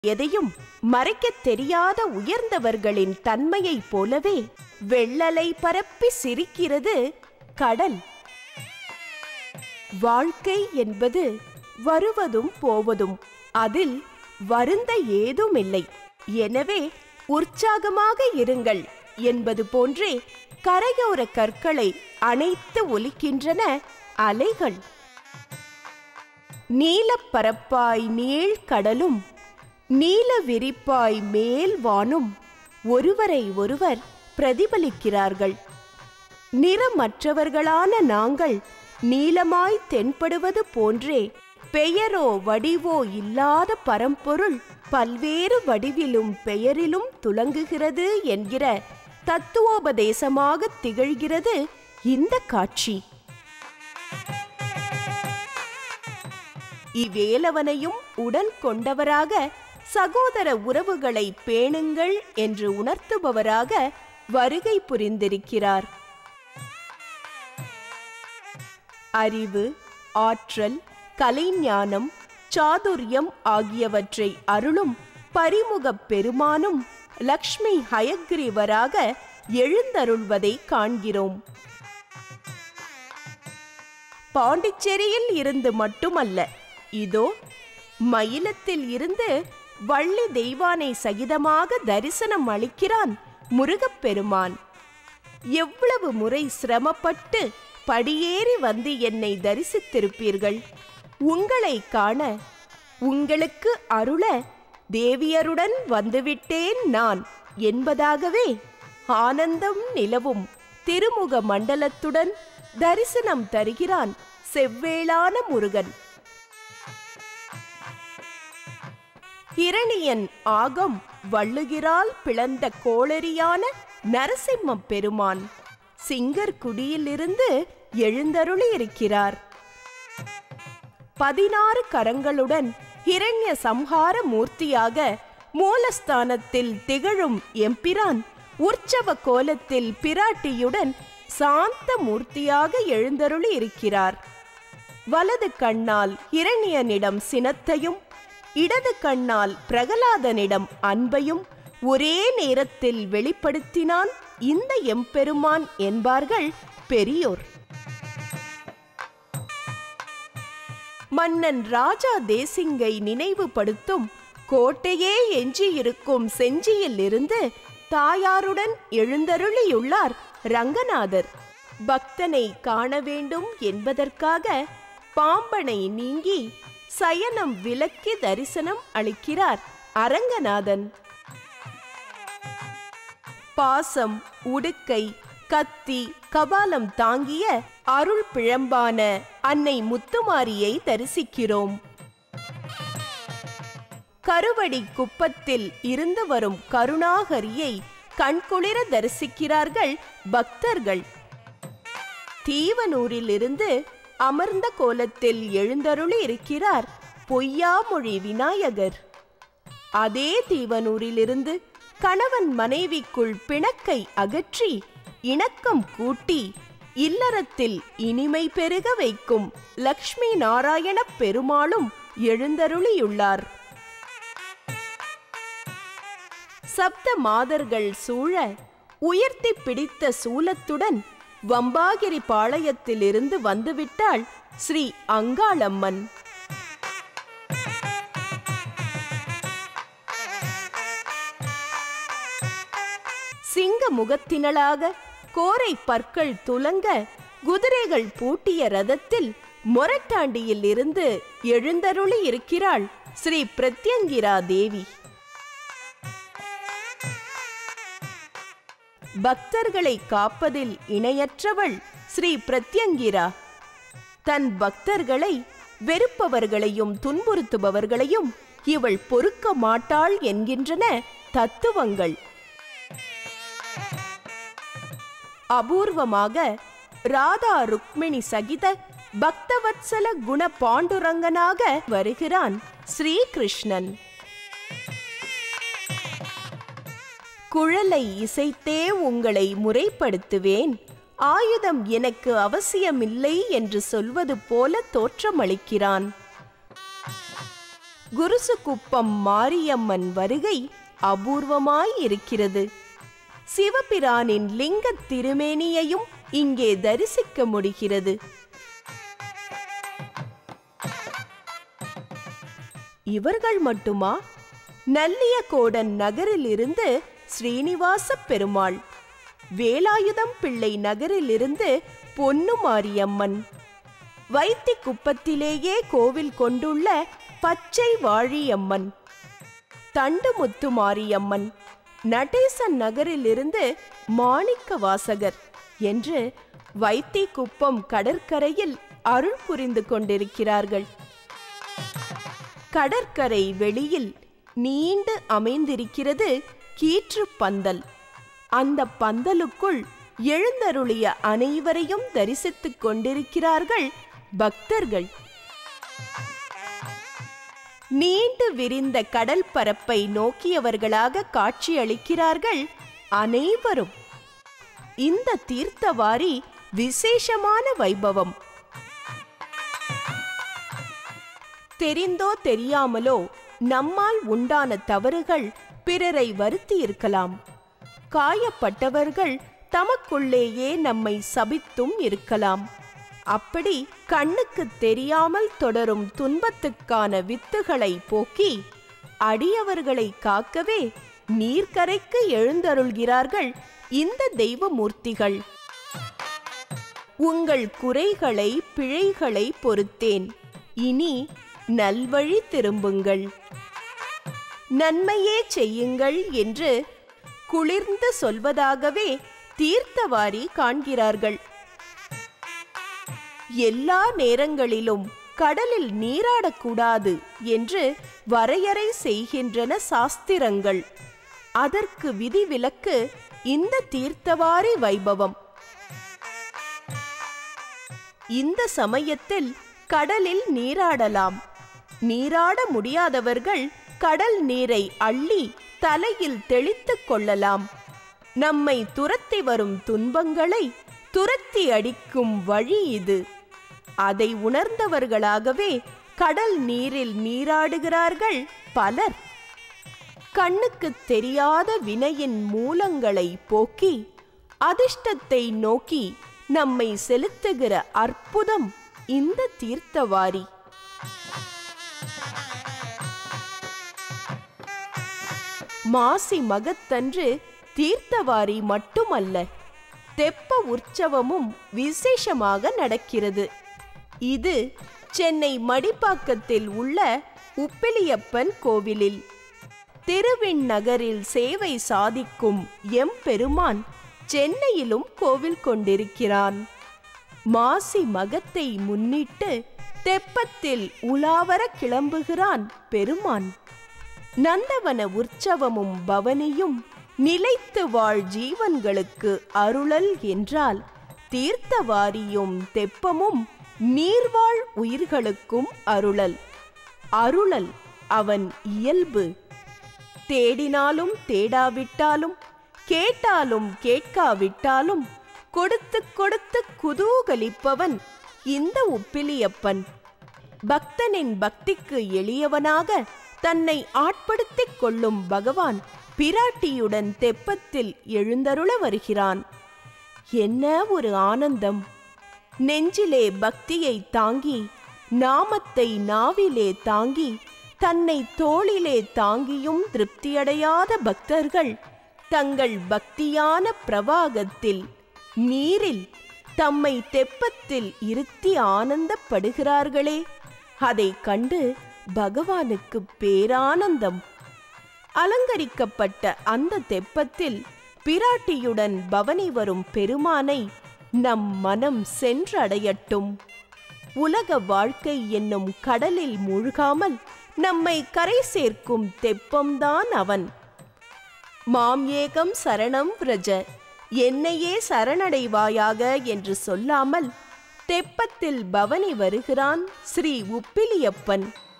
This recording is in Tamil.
எதையும் மறைக்கத் தெரியாத உயர்ந்தவர்களின் தன்மையைப் போலவே வெள்ளலை பரப்பி சிரிக்கிறது கடல் வாழ்க்கை என்பது வருவதும் போவதும் அதில் வருந்த ஏதுமில்லை எனவே உற்சாகமாக இருங்கள் என்பது போன்றே கரையோர கற்களை அணைத்து ஒலிக்கின்றன அலைகள் நீலப்பரப்பாய் நீள் கடலும் நீல விரிப்பாய் மேல் வானும் ஒருவரை ஒருவர் பிரதிபலிக்கிறார்கள் நிறமற்றவர்களான நாங்கள் நீலமாய் தென்படுவது போன்றே பெயரோ வடிவோ இல்லாத பரம்பொருள் பல்வேறு வடிவிலும் பெயரிலும் துலங்குகிறது என்கிற தத்துவோபதேசமாக திகழ்கிறது இந்த காட்சி இவ்வேலவனையும் உடன் கொண்டவராக சகோதர உறவுகளை பேணுங்கள் என்று உணர்த்துபவராக வருகை புரிந்திருக்கிறார் அறிவு ஆற்றல் கலைஞானம் சாதுரியம் ஆகியவற்றை அருளும் பரிமுகப் பெருமானும் லக்ஷ்மி ஹயக்ரீவராக எழுந்தருள்வதை காண்கிறோம் பாண்டிச்சேரியில் இருந்து மட்டுமல்ல இதோ மயிலத்தில் இருந்து வள்ளி தெய்வானை சகிதமாக தரிசனம் அளிக்கிறான் முருகப்பெருமான் எவ்வளவு முறை சிரமப்பட்டு படியேறி வந்து என்னை தரிசித்திருப்பீர்கள் உங்களை காண உங்களுக்கு அருள தேவியருடன் வந்துவிட்டேன் நான் என்பதாகவே ஆனந்தம் நிலவும் திருமுக மண்டலத்துடன் தரிசனம் தருகிறான் செவ்வேளான முருகன் இரணியன் ஆகம் வள்ளுகிறால் பிளந்த கோளரியான நரசிம்ம பெருமான் சிங்கர் குடியிலிருந்து எழுந்தருளி இருக்கிறார் பதினாறு கரங்களுடன் ஹிரண்ய சம்ஹார மூர்த்தியாக மூலஸ்தானத்தில் திகழும் எம்பிரான் உற்சவ கோலத்தில் பிராட்டியுடன் சாந்த மூர்த்தியாக எழுந்தருளி இருக்கிறார் வலது கண்ணால் இரணியனிடம் சினத்தையும் இடது கண்ணால் பிரகலாதனிடம் அன்பையும் ஒரே நேரத்தில் வெளிப்படுத்தினான் இந்த எம்பெருமான் என்பார்கள் பெரியோர் மன்னன் ராஜா தேசிங்கை நினைவுபடுத்தும் கோட்டையே எஞ்சியிருக்கும் செஞ்சியில் இருந்து தாயாருடன் எழுந்தருளியுள்ளார் ரங்கநாதர் பக்தனை காண வேண்டும் என்பதற்காக பாம்பனை நீங்கி சயனம் விலக்கி தரிசனம் அளிக்கிறார் அரங்கநாதன் பாசம் உடுக்கை கத்தி கபாலம் தாங்கிய அருள் பிழம்பான அன்னை முத்துமாரியை தரிசிக்கிறோம் கருவடி குப்பத்தில் இருந்து வரும் கருணாகரியை கண்குளிர தரிசிக்கிறார்கள் பக்தர்கள் தீவனூரிலிருந்து அமர்ந்த கோலத்தில் எழுந்தருளி இருக்கிறார் பொய்யாமொழி விநாயகர் அதே தீவனூரிலிருந்து கணவன் மனைவிக்குள் பிணக்கை அகற்றி இணக்கம் கூட்டி இல்லறத்தில் இனிமை பெருக வைக்கும் லக்ஷ்மி நாராயணப் பெருமாளும் எழுந்தருளியுள்ளார் சப்த மாதர்கள் சூழ உயர்த்தி பிடித்த சூலத்துடன் வம்பாகிரி பாளையத்திலிருந்து வந்துவிட்டாள் ஸ்ரீ அங்காளம்மன் சிங்க முகத்தினளாக கோரை பற்கள் துலங்க குதிரைகள் பூட்டிய ரதத்தில் மொரட்டாண்டியில் இருந்து எழுந்தருளி இருக்கிறாள் ஸ்ரீ பிரத்யங்கிரா தேவி பக்தர்களை காப்பதில் இணையற்றவள் ஸ்ரீ பிரத்யங்கிரா தன் பக்தர்களை வெறுப்பவர்களையும் துன்புறுத்துபவர்களையும் இவள் பொறுக்க மாட்டாள் என்கின்றன தத்துவங்கள் அபூர்வமாக ராதா ருக்மிணி சகித பக்தவத்சல குண பாண்டுரங்கனாக வருகிறான் ஸ்ரீகிருஷ்ணன் குழலை இசைத்தே உங்களை முறைப்படுத்துவேன் ஆயுதம் எனக்கு அவசியமில்லை என்று சொல்வது போல தோற்றமளிக்கிறான் குருசுகுப்பம் மாரியம்மன் வருகை அபூர்வமாய் இருக்கிறது சிவபிரானின் லிங்கத் திருமேனியையும் இங்கே தரிசிக்க முடிகிறது இவர்கள் மட்டுமா நல்லியகோடன் நகரிலிருந்து ஸ்ரீனிவாச பெருமாள் வேலாயுதம் பிள்ளை நகரிலிருந்து பொன்னுமாரியம்மன் வைத்தி குப்பத்திலேயே கோவில் கொண்டுள்ள பச்சை வாழியம்மன் தண்டுமுத்து மாரியம்மன் நடேசன் நகரிலிருந்து மாணிக்க வாசகர் என்று வைத்தி குப்பம் கடற்கரையில் அருள் புரிந்து கொண்டிருக்கிறார்கள் கடற்கரை வெளியில் நீண்டு அமைந்திருக்கிறது கீற்று பந்தல் அந்த பந்தலுக்குள் எழுந்தருளிய அனைவரையும் தரிசித்துக் கொண்டிருக்கிறார்கள் பக்தர்கள் நீண்டு விரிந்த கடல் பரப்பை நோக்கியவர்களாக காட்சியளிக்கிறார்கள் அனைவரும் இந்த தீர்த்தவாரி விசேஷமான வைபவம் தெரிந்தோ தெரியாமலோ நம்மால் உண்டான தவறுகள் பிறரை வருத்தி இருக்கலாம் காயப்பட்டவர்கள் தமக்குள்ளேயே நம்மை சபித்தும் இருக்கலாம் அப்படி கண்ணுக்கு தெரியாமல் தொடரும் துன்பத்துக்கான வித்துகளை போக்கி அடியவர்களை காக்கவே நீர்க்கரைக்கு எழுந்தருள்கிறார்கள் இந்த தெய்வமூர்த்திகள் உங்கள் குறைகளை பிழைகளை பொறுத்தேன் இனி நல்வழி திரும்புங்கள் நன்மையே செய்யுங்கள் என்று குளிர்ந்து சொல்வதாகவே தீர்த்தவாரி காண்கிறார்கள் எல்லா நேரங்களிலும் கடலில் நீராடக்கூடாது என்று வரையறை செய்கின்றன சாஸ்திரங்கள் அதற்கு விதிவிலக்கு இந்த தீர்த்தவாரி வைபவம் இந்த சமயத்தில் கடலில் நீராடலாம் நீராட முடியாதவர்கள் கடல் நீரை அள்ளி தலையில் தெளித்துக் கொள்ளலாம் நம்மை துரத்தி வரும் துன்பங்களை துரத்தி அடிக்கும் வழி இது அதை உணர்ந்தவர்களாகவே கடல் நீரில் நீராடுகிறார்கள் பலர் கண்ணுக்கு தெரியாத வினையின் மூலங்களை போக்கி அதிர்ஷ்டத்தை நோக்கி நம்மை செலுத்துகிற அற்புதம் இந்த தீர்த்தவாரி மாசி மகத்தன்று தீர்த்தவாரி மட்டுமல்ல தெப்ப உற்சவமும் விசேஷமாக நடக்கிறது இது சென்னை மடிப்பாக்கத்தில் உள்ள உப்பிலியப்பன் கோவிலில் திருவிண் நகரில் சேவை சாதிக்கும் எம்பெருமான் சென்னையிலும் கோவில் கொண்டிருக்கிறான் மாசி மகத்தை முன்னிட்டு தெப்பத்தில் உலாவர கிளம்புகிறான் பெருமான் நந்தவன உற்சவமும் பவனியும் நிலைத்து வாழ் ஜீவன்களுக்கு அருளல் என்றால் தீர்த்தவாரியும் தெப்பமும் நீர்வாழ் உயிர்களுக்கும் அருளல் அருளல் அவன் இயல்பு தேடினாலும் தேடாவிட்டாலும் கேட்டாலும் கேட்காவிட்டாலும் கொடுத்து கொடுத்து குதூகலிப்பவன் இந்த உப்பிலியப்பன் பக்தனின் பக்திக்கு எளியவனாக தன்னை ஆட்படுத்திக் கொள்ளும் பகவான் பிராட்டியுடன் தெப்பத்தில் எழுந்தருள வருகிறான் என்ன ஒரு ஆனந்தம் நெஞ்சிலே பக்தியை தாங்கி நாமத்தை நாவிலே தாங்கி தன்னை தோளிலே தாங்கியும் திருப்தியடையாத பக்தர்கள் தங்கள் பக்தியான பிரவாகத்தில் நீரில் தம்மை தெப்பத்தில் இருத்தி ஆனந்தப்படுகிறார்களே அதைக் கண்டு பகவானுக்கு பேரானந்தம் அலங்கரிக்கப்பட்ட அந்த தெப்பத்தில் பிராட்டியுடன் பவனி வரும் பெருமானை நம் மனம் சென்றடையட்டும் உலக வாழ்க்கை என்னும் கடலில் மூழ்காமல் நம்மை கரை சேர்க்கும் தெப்பம்தான் அவன் மாம் ஏகம் சரணம் விரஜ என்னையே சரணடைவாயாக என்று சொல்லாமல் தெப்பத்தில் பவனி வருகிறான் ஸ்ரீ உப்பிலியப்பன்